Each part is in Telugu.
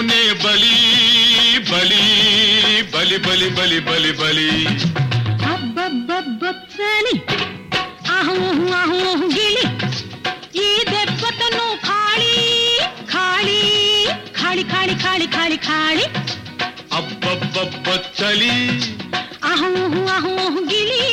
ప్రేమకునే బలి బలి బలి బలి బలి బలి బలి అబ్బబ్బబ్బచ్చని ఆహు ఆహు గిలి ఈ దెబ్బతను ఖాళీ ఖాళీ ఖాళీ ఖాళీ ఖాళీ ఖాళీ ఖాళీ అబ్బబ్బబ్బ చలి ఆహు ఆహు గిలి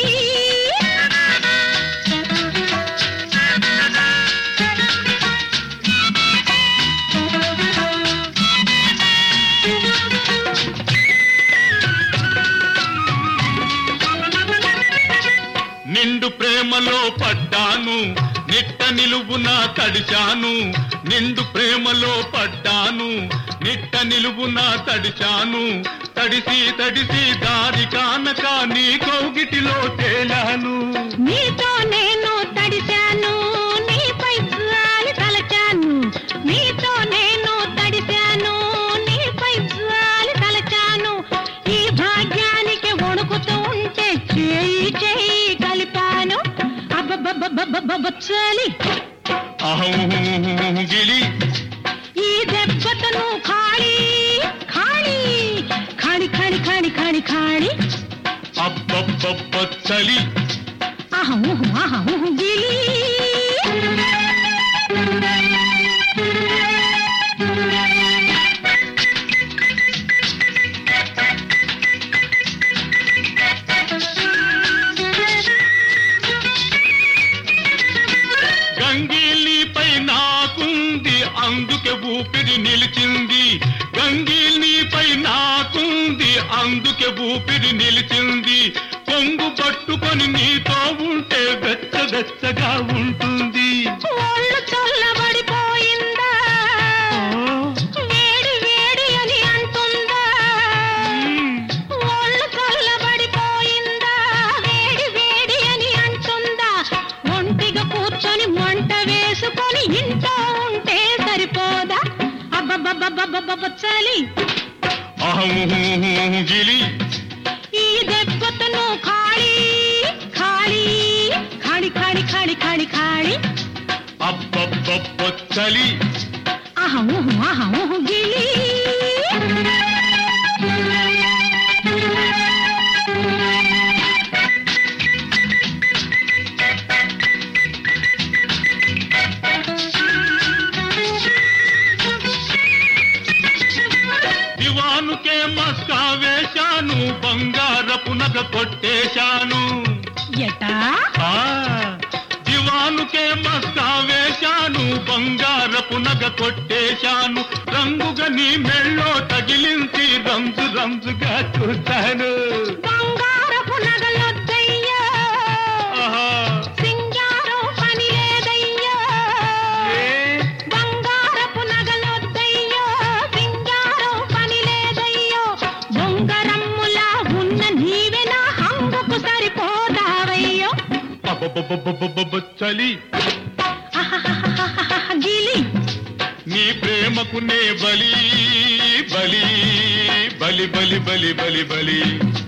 నిండు ప్రేమలో పడ్డాను నిట్ట నిలువున తడిచాను నిండు ప్రేమలో పడ్డాను నిట్ట నిలువున తడిచాను తడిసి తడిసి దారి కానక నీ కౌగిటిలో తేలాను నీతో నేను తడిశాను నీపై జాలి తలచాను నీతో నేను తడిశాను నీపై జాలి తలచాను ఈ భాగ్యానికి వణుకుతూ ఉంటే చేయి చేయి కలిపాను అబ్బబ్బబ్బబ్బబ్బచ్చలి అహం గిలి ఈ దెబ్బతను ఖాళీ ఖాళీ ఖాళీ ఖాళీ ఖాళీ ఖాళీ ఖాళీ అబ్బబ్బబ్బ చలి ఆహా ఊహు ఆహా ఊహు గిలి గంగిలిపై నాకుంది అందుకే ఊపిరి నిలిచింది గంగిలిపై నాకుంది అందుకే ఊపిరి నిలిచింది కొంగు పట్టుకొని నీతో ఉంటే వెచ్చ వెచ్చగా ఉంటుంది ఒళ్ళు చల్లబడిపోయిందా వేడి వేడి అని అంటుందా ఒళ్ళు చల్లబడిపోయిందా వేడి వేడి అని అంటుందా ఒంటిగా కూర్చొని మంట వేసుకొని ఇంట్లో ఉంటే సరిపోదా అబ్బబ్బబ్బబ్బబ్బబ్బ చలి అహం గిలి ఈ దెబ్బతను ఖాళీ ఖాళీ ఖాళీ ఖాళీ ఖాళీ ఖాళీ ఖాళీ అబ్బబ్బబ్బ చలి ఆహా ఊహు ఆహా ఊహు గిలి దివానుకే మస్కా వేశాను బంగారపు నగ కొట్టేశాను ఎటా ఆ దివానుకే మస్కా వేశాను బంగారపు నగ కొట్టేశాను రంగుగా నీ మెళ్ళో తగిలించి రంజు రంజుగా చూశాను బంగారపు నగలొద్దయ్యా ఆహా, సింగారం పని లేదయ్యా ఏ, బంగారపు నగలొద్దయ్యో సింగారం పని లేదయ్యో బొంగరమ్ములా ఉన్న నీవే నా హంగుకు సరిపోదావయ్యో అబ్బబ్బబ్బబ్బబ్బబ్బ చలి అహహహహహహ గిలి నీ ప్రేమకు నే బలి బలి బలి బలి బలి బలి బలి